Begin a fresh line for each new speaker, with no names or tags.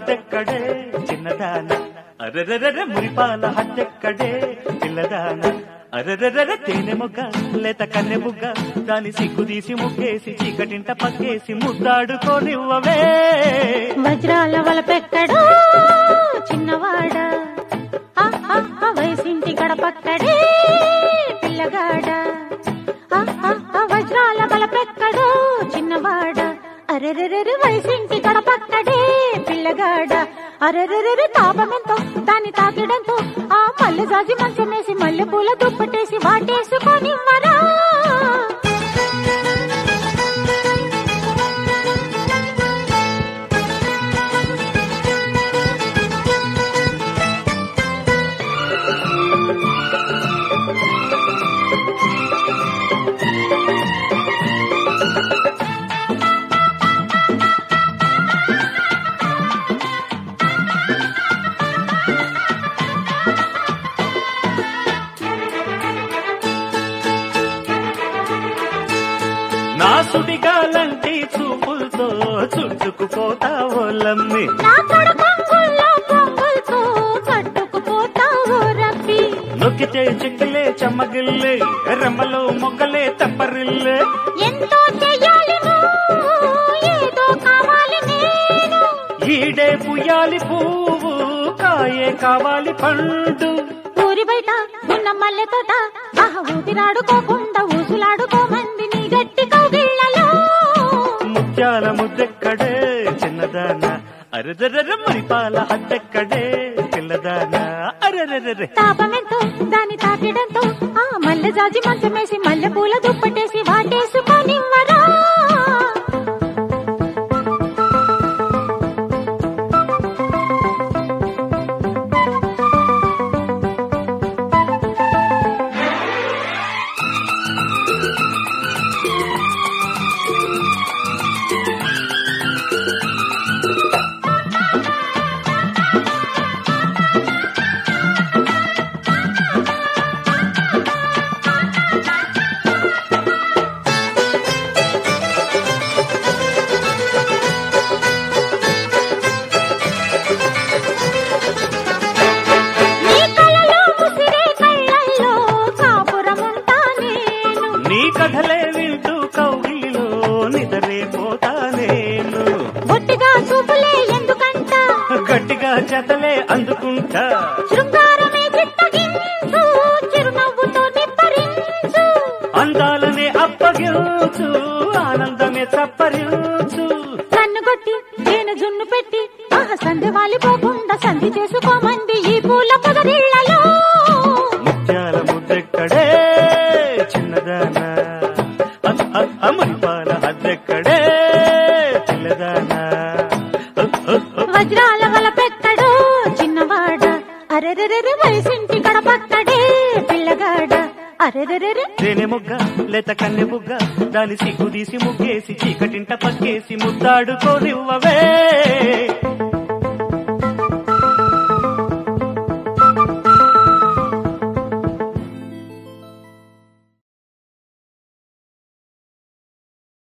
ముద్దెక్కడే చిన్నదాన అరెరెరెరె మురిపాల హద్దెక్కడే పిల్లదాన అరెరెరెరె తేనె మొగ్గ లేత కన్నె బుగ్గ దాని సిగ్గు తీసి ముగ్గేసి చీకటింట పక్కేసి ముద్దాడుకోనివ్వవే
వజ్రాల వలపెక్కడో చిన్నవాడ ఆ, ఆ, ఆ, వయసింటి గడపక్కడే పిల్లగాడ ఆ, ఆ, ఆ, వజ్రాల వలపెక్కడో చిన్నవాడ అరెరెరెరి వయసింటి గడపక్కడే పిల్లగాడ అరెరెరెరి తాపమెంతో దాని తాకిడంతో ఆ మల్లె జాజి మంచమేసి మల్లె పూల దుప్పటేసి వాటేసుకొని మరా
నా సుడిగాలంటి చూపులతో చుట్టుకుపోతావో లమ్మి
నా కడుపంగుల్లో పొంగులతో కట్టుకుపోతావు రబ్బీ
నొక్కితే చిక్కలే చెమ్మగిల్లే రెమ్మలో మొగ్గలే తెప్పరిల్లే
ఎంతో చెయ్యాలి నువ్వు, ఏదో కావాలి నేను
ఈడే పుయ్యాలి పువ్వు కాయే కావాలి పండు
ఊరి బయట ఉన్న మల్లె తోట ఆహ ఊపిరాడుకోకుండా ఊసులాడుకోమంది నీ గట్టి కౌగిళ్ళలో
ముత్యాల ముద్దెక్కడే చిన్నదాన అరెరెరె మరిపాల హద్దెక్కడే పిల్లదాన అరెరెరె
తాపమెంతో దాని తాకిడంతో ఆ మల్లె జాజి మంచమేసి మల్లె పూల దుప్పటేసి వాటేసుకొని మరా నీ కలలో ముసిరే కళ్ళల్లో కాపురముంటా నేను
నీ కథలే వింటూ కౌగిలిలో నిదరే పోతా నేను
ఒట్టిగా చూపులే ఎందుకంట
గట్టిగా చెతలే అందుకుంటా
శృంగారమే చిత్తగించు చిరునవ్వుతో నిప్పరించు
అందాలనే అప్పగించు ఆనందమే చప్పరించు
కన్ను కొట్టి నేను జున్ను పెట్టి ఆహ సంధి వాలిపోకుండా సంధి చేసుకోమంది ఈ పూల పొదరిళ్లలో
ముత్యాల ముద్దెక్కడే చిన్నదాన అమరిపాల హద్దెక్కడే పిల్లదాన
వజ్రాల వల పెట్టడు చిన్నవాడ అరెరెరెరె వయసింటి గడపక్కడే పిల్లగాడ అరెరెరెరె
తేనె మొగ్గ లేత కన్నె బుగ్గ దాని సిగ్గు తీసి ముగ్గేసి చీకటింట పక్కేసి ముద్దాడుకోనివ్వవే